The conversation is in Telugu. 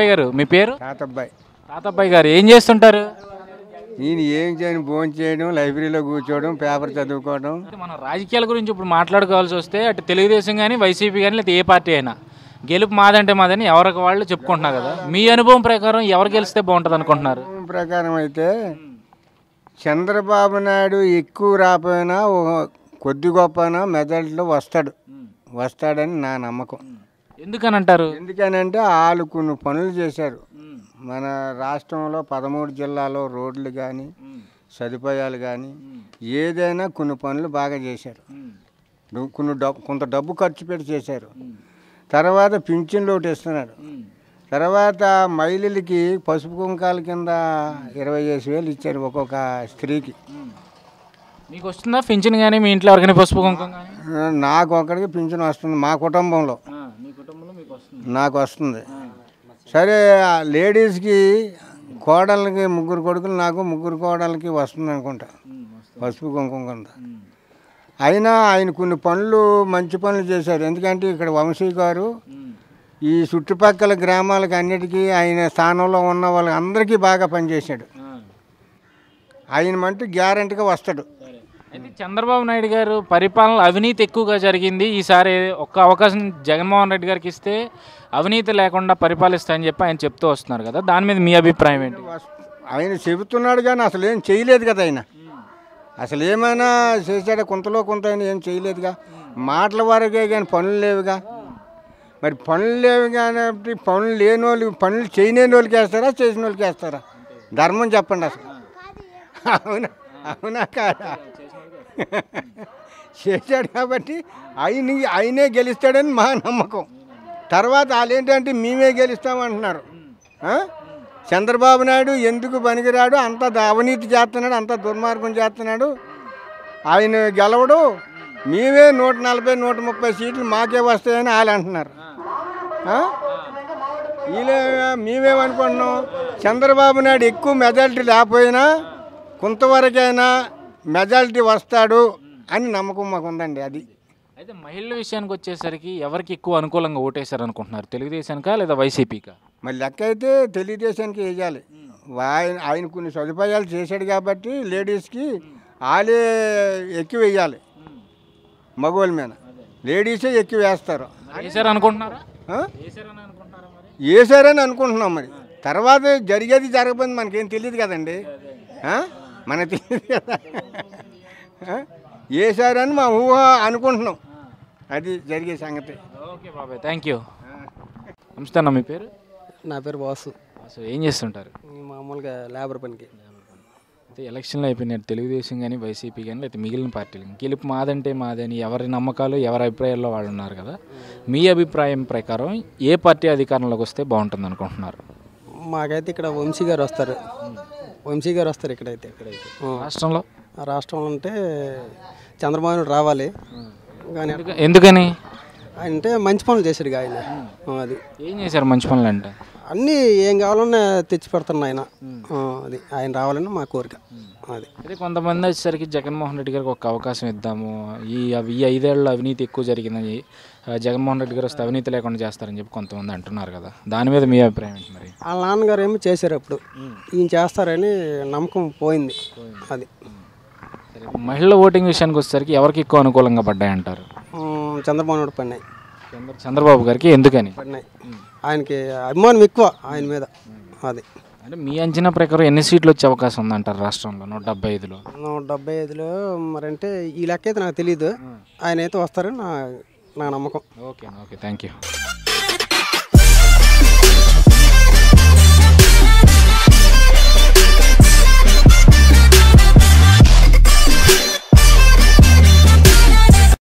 తాతబ్బాయి గారు మీ పేరు తాతబ్బాయి తాతబ్బాయి గారు ఏం చేస్తుంటారు ఈయన ఏం చేయను భోజనం చేయడం లైబ్రరీలో కూర్చోవడం పేపర్ చదువుకోవడం అయితే మనం రాజకీయాల గురించి ఇప్పుడు మాట్లాడుకోవాల్సి వస్తే అటు తెలుగుదేశం కానీ వైసీపీ కానీ లేదా ఏ పార్టీ అయినా గెలుపు మాదంటే మాదని ఎవరికి వాళ్ళు చెప్పుకుంటున్నారు కదా మీ అనుభవం ప్రకారం ఎవరు గెలిస్తే బాగుంటుంది అనుకుంటున్నారు అనుభవం ప్రకారం అయితే చంద్రబాబు నాయుడు ఎక్కువ రాపోయినా ఓ కొద్ది గొప్పనా మెజార్టీలో వస్తాడు వస్తాడని నా నమ్మకం ఎందుకని అంటారు ఎందుకనంటే వాళ్ళు కొన్ని పనులు చేశారు మన రాష్ట్రంలో పదమూడు జిల్లాలో రోడ్లు కానీ సదుపాయాలు కానీ ఏదైనా కొన్ని పనులు బాగా చేశారు డు- కొన్ని డబ్బు కొంత డబ్బు ఖర్చు పెట్టి చేశారు తర్వాత పింఛన్లు ఒకటి ఇస్తున్నాడు తర్వాత మహిళలకి పసుపు కుంకాల కింద ఇరవై వేసి వేలు ఇచ్చారు ఒక్కొక్క స్త్రీకి మీకు వస్తుందా పింఛన్ కానీ మీ ఇంట్లో ఎవరికైనా పసుపు కుంకుమ కానీ ఆ, నాకు ఒక్కడికి పింఛన్ వస్తుంది మా కుటుంబంలో మీ కుటుంబంలో మీకు వస్తుంది నాకు వస్తుంది సరే ఆ లేడీస్కి కోడళ్ళకి ముగ్గురు కొడుకులు నాకు ముగ్గురు కోడళ్ళకి వస్తుంది అనుకుంటా పసుపు కుంకుమ కింద అయినా ఆయన కొన్ని పనులు మంచి పనులు చేశారు ఎందుకంటే ఇక్కడ వంశీ గారు ఈ చుట్టుపక్కల గ్రామాలకు అన్నిటికీ ఆయన స్థానంలో ఉన్న వాళ్ళకి అందరికీ బాగా పనిచేశాడు ఆయన మంటూ గ్యారంటీగా వస్తాడు అయితే చంద్రబాబు నాయుడు గారు పరిపాలన అవినీతి ఎక్కువగా జరిగింది ఈసారి ఒక్క అవకాశం జగన్మోహన్ రెడ్డి గారికి ఇస్తే అవినీతి లేకుండా పరిపాలిస్తాయని చెప్పి ఆయన చెప్తూ వస్తున్నారు కదా దాని మీద మీ అభిప్రాయం ఏంటి వస్- ఆయన చెబుతున్నాడు కానీ అసలు ఏం చేయలేదు కదా ఆయన అసలు ఏమైనా చేశాడా కొంతలో కొంత ఆయన ఏం చేయలేదుగా మాటల వరకే కానీ పనులు లేవుగా మరి పనులు లేవు కాబట్టి పనులు లేని వాళ్ళు పనులు చేయలేని వాళ్ళకి వేస్తారా చేసిన వాళ్ళకి వేస్తారా ధర్మం చెప్పండి అసలు అవునా అవునా కాదా చేశాడు కాబట్టి ఆయన ఆయనే గెలుస్తాడని మా నమ్మకం తర్వాత వాళ్ళు ఏంటంటే మేమే గెలుస్తామంటున్నారు ఆ? చంద్రబాబు నాయుడు ఎందుకు పనికిరాడు అంత ద- అవినీతి చేస్తున్నాడు అంత దుర్మార్గం చేస్తున్నాడు ఆయన గెలవడు మేమే నూట నలభై నూట ముప్పై సీట్లు మాకే వస్తాయని వాళ్ళు అంటున్నారు ఆ? వీళ్ళే మేమేమనుకుంటున్నాం చంద్రబాబు నాయుడు ఎక్కువ మెజారిటీ లేకపోయినా కొంతవరకైనా మెజారిటీ వస్తాడు అని నమ్మకం మాకు ఉందండి అది అయితే మహిళల విషయానికి వచ్చేసరికి ఎవరికి ఎక్కువ అనుకూలంగా ఓటేశారు అనుకుంటున్నారు తెలుగుదేశానికా లేదా వైసీపీకా మరి లెక్క అయితే తెలుగుదేశానికి వేయాలి ఆయన ఆయన కొన్ని సదుపాయాలు చేశాడు కాబట్టి లేడీస్కి వాళ్ళే ఎక్కువ వేయాలి మగవాళ్ళ మీద లేడీసే ఎక్కువ వేస్తారు వేశారు అనుకుంటున్నారా ఆ? వేశారని అనుకుంటున్నారా మరి వేసారని అనుకుంటున్నాం మరి తర్వాత జరిగేది జరగబోయింది మనకేం తెలియదు కదండి ఆ? మనకు తెలియదు కదా ఆ? వేసారని మా ఊహ అనుకుంటున్నాం అది జరిగే సంగతి ఓకే బాబాయ్ థ్యాంక్ యూ నమస్తే అన్న మీ పేరు నా పేరు బాసు అసలు ఏం చేస్తుంటారు ఈ మామూలుగా లేబర్ పనికి అయితే ఎలక్షన్లు అయిపోయినాయి తెలుగుదేశం కానీ వైసీపీ కానీ లేకపోతే మిగిలిన పార్టీలు కానీ గెలుపు మాదంటే మాదని ఎవరి నమ్మకాలు ఎవరి అభిప్రాయాల్లో వాళ్ళు ఉన్నారు కదా మీ అభిప్రాయం ప్రకారం ఏ పార్టీ అధికారంలోకి వస్తే బాగుంటుంది అనుకుంటున్నారు మాకైతే ఇక్కడ వంశీ గారు వస్తారు వంశీ గారు వస్తారు ఇక్కడైతే ఇక్కడైతే రాష్ట్రంలో రాష్ట్రంలో అంటే చంద్రబాబు నాయుడు రావాలి కానీ ఎందుక- ఎందుకని అంటే మంచి పనులు చేశాడు ఇక ఆయన ఆ, అది ఏం చేశారు మంచి పనులు అంటే అన్నీ ఏం కావాలన్నా తెచ్చి పెడుతున్నా ఆయన ఆ, అది ఆయన రావాలని మా కోరిక అది అయితే కొంతమంది వచ్చేసరికి జగన్మోహన్ రెడ్డి గారికి ఒక అవకాశం ఇద్దాము ఈ అవి- ఈ ఐదేళ్ళు అవినీతి ఎక్కువ జరిగిందని ఆ, జగన్మోహన్ రెడ్డి గారు వస్తే అవినీతి లేకుండా చేస్తారని చెప్పి కొంతమంది అంటున్నారు కదా దాని మీద మీ అభిప్రాయం ఏంటి మరి వాళ్ళ నాన్నగారు ఏమో చేశారు అప్పుడు ఈయన చేస్తారని నమ్మకం పోయింది అది సరే, మహిళల ఓటింగ్ విషయానికి వచ్చేసరికి ఎవరికి ఎక్కువ అనుకూలంగా పడ్డాయి అంటారు ఉమ్, చంద్రబాబు నాయుడు పడినాయి చంద్ర- చంద్రబాబు గారికి ఎందుకని పడినాయి ఆయనకి అభిమానం ఎక్కువ ఆయన మీద అది అంటే మీ అంచనా ప్రకారం ఎన్ని సీట్లు వచ్చే అవకాశం ఉందంటారు రాష్ట్రంలో నూట డెబ్బై ఐదులో నూట డెబ్బై ఐదులో మరంటే ఈ లెక్క అయితే నాకు తెలియదు ఆయన అయితే వస్తారని నా నా నమ్మకం ఓకే ఓకే థ్యాంక్ యూ